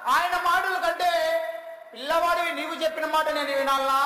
ఆయన మాటల కంటే పిల్లవాడివి నీవు చెప్పిన మాట నేను వినాలనా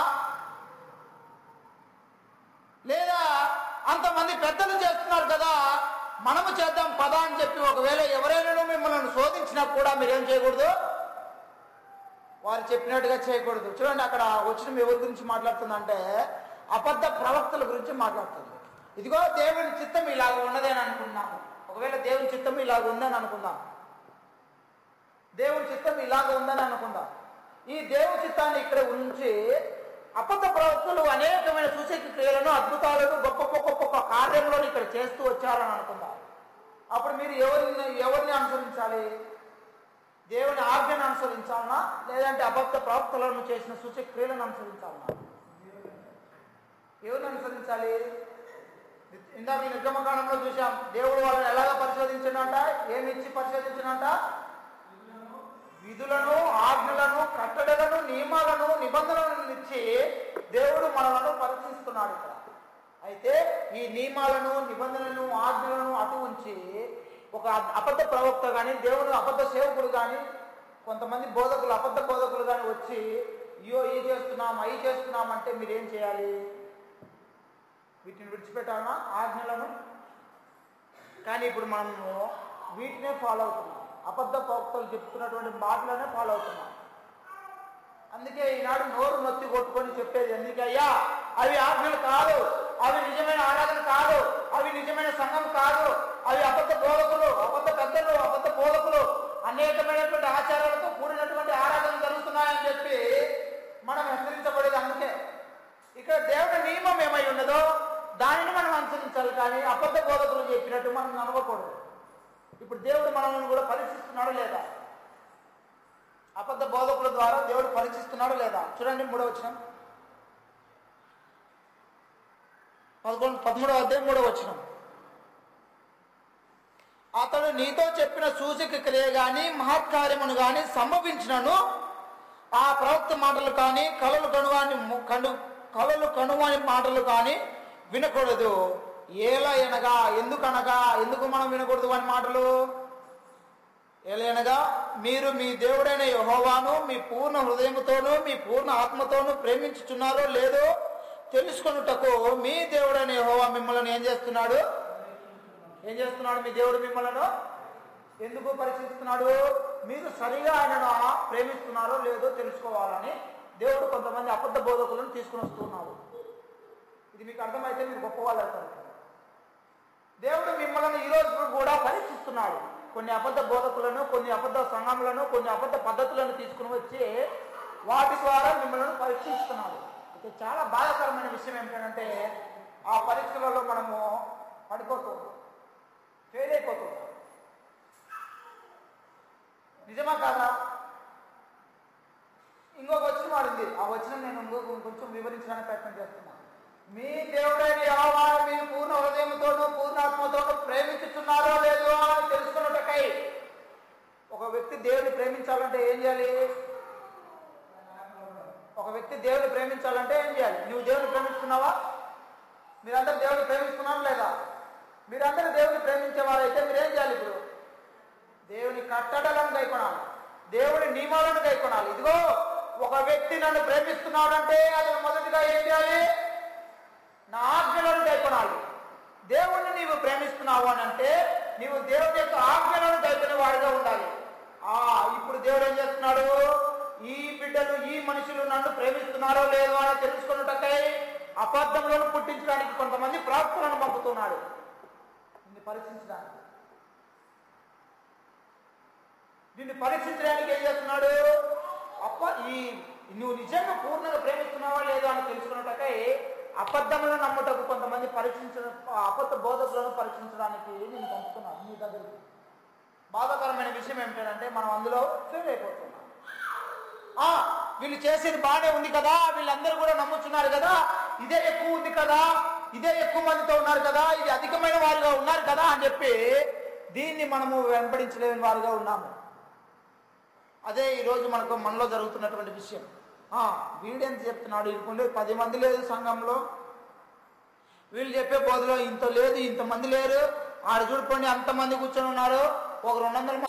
లేదా అంతమంది పెద్దలు చేస్తున్నారు కదా మనము చేద్దాం పదా అని చెప్పి ఒకవేళ ఎవరైనా మిమ్మల్ని శోధించినా కూడా మీరేం చేయకూడదు వారు చెప్పినట్టుగా చేయకూడదు చూడండి అక్కడ వచ్చిన ఎవరి గురించి మాట్లాడుతుందంటే అబద్ధ ప్రవక్తల గురించి మాట్లాడుతుంది ఇదిగో దేవుని చిత్తం ఇలాగ ఉన్నది అని అనుకున్నాము ఒకవేళ దేవుని చిత్తం ఇలాగ ఉందని అనుకుందాం దేవుని చిత్తం ఇలాగ ఉందని అనుకుందాం ఈ దేవుని చిత్తాన్ని ఇక్కడ ఉంచి అబద్ధ ప్రవక్తలు అనేకమైన సూచక క్రియలను అద్భుతాలను గొప్ప గొప్ప గొప్ప కార్యములను ఇక్కడ చేస్తూ వచ్చారని అనుకుందాం అప్పుడు మీరు ఎవరిని ఎవరిని అనుసరించాలి దేవుని ఆజ్ఞను అనుసరించాలనా లేదంటే అబద్ధ ప్రవక్తలను చేసిన సూచక క్రియలను అనుసరించాలనా ఎవరిని అనుసరించాలి ఇందాక ఈ నిర్గమకాండంలో చూసాం దేవుడు వాళ్ళని ఎలాగ పరిశోధించినంట ఏమి ఇచ్చి పరిశోధించినంట విధులను ఆజ్ఞలను కట్టడలను నియమాలను నిబంధనలను ఇచ్చి దేవుడు మనలను పరీక్షిస్తున్నాడు ఇక్కడ అయితే ఈ నియమాలను నిబంధనలను ఆజ్ఞలను అటు ఉంచి ఒక అబద్ధ ప్రవక్త కానీ దేవుడు అబద్ధ సేవకుడు కానీ కొంతమంది బోధకులు అబద్ధ బోధకులు కానీ వచ్చి అయ్యో ఈ చేస్తున్నాం అవి చేస్తున్నాం అంటే మీరేం చేయాలి వీటిని విడిచిపెట్టాలన్నా ఆజ్ఞలను కానీ ఇప్పుడు మనము వీటినే ఫాలో అవుతున్నాం అబద్ధ ప్రవక్తలు చెప్తున్నటువంటి మాటలనే ఫాలో అవుతున్నాం అందుకే ఈనాడు నోరు నొత్తి కొట్టుకొని చెప్పేది ఎందుకయ్యా అవి ఆజ్ఞలు కాదు అవి నిజమైన ఆరాధన కాదు అవి నిజమైన సంఘం కాదు అవి అబద్ధ బోధకులు అబద్ధ పెద్దలు అబద్ధ బోధకులు అనేకమైనటువంటి ఆచారాలతో కూడినటువంటి ఆరాధన జరుగుతున్నాయని చెప్పి మనం హెచ్చరించబడేది అందుకే ఇక్కడ దేవుడి నియమం ఏమై ఉన్నదో దానిని మనం అనుసరించాలి కానీ అబద్ధ బోధకులు చెప్పినట్టు మనం నమ్మకూడదు ఇప్పుడు దేవుడు మనల్ని కూడా పరీక్షిస్తున్నాడు లేదా అబద్ధ బోధకుల ద్వారా దేవుడు పరీక్షిస్తున్నాడు లేదా చూడండి మూడో వచ్చిన పదకొండు పదమూడవ అధ్యాయం మూడో వచ్చిన అతడు నీతో చెప్పిన సూచక క్రియ గాని మహత్కార్యమును గాని సంభవించినను ఆ ప్రవక్త మాటలు కానీ కలలు కనువాని కను కలలు కనువాని మాటలు కానీ వినకూడదు ఏలా ఎనగా ఎందుకనగా ఎందుకు మనం వినకూడదు వాని మాటలు ఏలైనగా మీరు మీ దేవుడైన యహోవాను మీ పూర్ణ హృదయముతోనూ మీ పూర్ణ ఆత్మతోనూ ప్రేమించుచున్నారో లేదో తెలుసుకొనుటకు మీ దేవుడైన యహోవా మిమ్మల్ని ఏం చేస్తున్నాడు ఏం చేస్తున్నాడు మీ దేవుడు మిమ్మల్ని ఎందుకు పరీక్షిస్తున్నాడు మీరు సరిగా ఆయనను ప్రేమిస్తున్నారో లేదో తెలుసుకోవాలని దేవుడు కొంతమంది అబద్ధ బోధకులను తీసుకుని వస్తున్నాడు ఇది మీకు అర్థమైతే మీరు గొప్ప వాళ్ళు అవుతారు దేవుడు మిమ్మల్ని ఈ రోజు కూడా పరీక్షిస్తున్నాడు కొన్ని అబద్ధ బోధకులను కొన్ని అబద్ధ సంఘములను కొన్ని అబద్ధ పద్ధతులను తీసుకుని వచ్చి వాటి ద్వారా మిమ్మల్ని పరీక్షిస్తున్నాడు అయితే చాలా బాధాకరమైన విషయం ఏమిటంటే ఆ పరీక్షలలో మనము పడిపోతున్నాం ఫెయిల్ అయిపోతున్నాం నిజమా కాదా ఇంకొక వచ్చిన వాడింది ఆ వచ్చిన నేను ఇంకొక కొంచెం వివరించడానికి ప్రయత్నం చేస్తున్నాను మీ దేవుడైన యెహోవా మీ పూర్ణ హృదయంతోనూ పూర్ణాత్మతోనూ ప్రేమించుతున్నారో లేదో అని తెలుసుకున్నటకై ఒక వ్యక్తి దేవుని ప్రేమించాలంటే ఏం చేయాలి ఒక వ్యక్తి దేవుని ప్రేమించాలంటే ఏం చేయాలి నువ్వు దేవుని ప్రేమిస్తున్నావా మీరందరూ దేవుని ప్రేమిస్తున్నారా లేదా మీరందరూ దేవుని ప్రేమించే వారైతే మీరేం చేయాలి ఇప్పుడు దేవుని కట్టడలను గైకొనాలి దేవుని నియమాలను గైకొనాలి ఇదిగో ఒక వ్యక్తి నన్ను ప్రేమిస్తున్నాడంటే అతను మొదటిగా ఏం చేయాలి నా ఆజ్ఞలను గైకొనాలి దేవుణ్ణి నీవు ప్రేమిస్తున్నావు అని అంటే నీవు దేవుని యొక్క ఆజ్ఞలను గైకొనే వాడిగా ఉండాలి ఆ ఇప్పుడు దేవుడు ఏం చేస్తున్నాడు ఈ బిడ్డలు ఈ మనుషులు నన్ను ప్రేమిస్తున్నారో లేదో అని తెలుసుకున్నటకై అబద్ధములను పుట్టించడానికి కొంతమంది ప్రాప్తులను పంపుతున్నాడు దీన్ని పరీక్షించడానికి దీన్ని పరీక్షించడానికి ఏం చేస్తున్నాడు అప్ప ఈ నువ్వు నిజంగా పూర్ణంగా ప్రేమిస్తున్నావా లేదా అని తెలుసుకున్నట్టకై అబద్ధములను నమ్ముటకు కొంతమంది పరీక్షించడం అబద్ధ బోధకులను పరీక్షించడానికి నేను పంపుతున్నాను మీ దగ్గరికి బాధాకరమైన విషయం ఏమిటంటే మనం అందులో ఫెయిల్ అయిపోతున్నాం ఆ వీళ్ళు చేసేది బాగానే ఉంది కదా వీళ్ళందరూ కూడా నమ్ముతున్నారు కదా ఇదే ఎక్కువ ఉంది కదా ఇదే ఎక్కువ మందితో ఉన్నారు కదా ఇది అధికమైన వారుగా ఉన్నారు కదా అని చెప్పి దీన్ని మనము వెంబడించలేని వారుగా ఉన్నాము అదే ఈరోజు మనకు మనలో జరుగుతున్నటువంటి విషయం ఆ, వీడెంత చెప్తున్నాడు ఇరుకుండే పది మంది లేదు సంఘంలో వీళ్ళు చెప్పే బోధలో ఇంత లేదు ఇంతమంది లేరు ఆడ చూడుకోండి అంతమంది కూర్చొని ఉన్నారు ఒక రెండు వందల మంది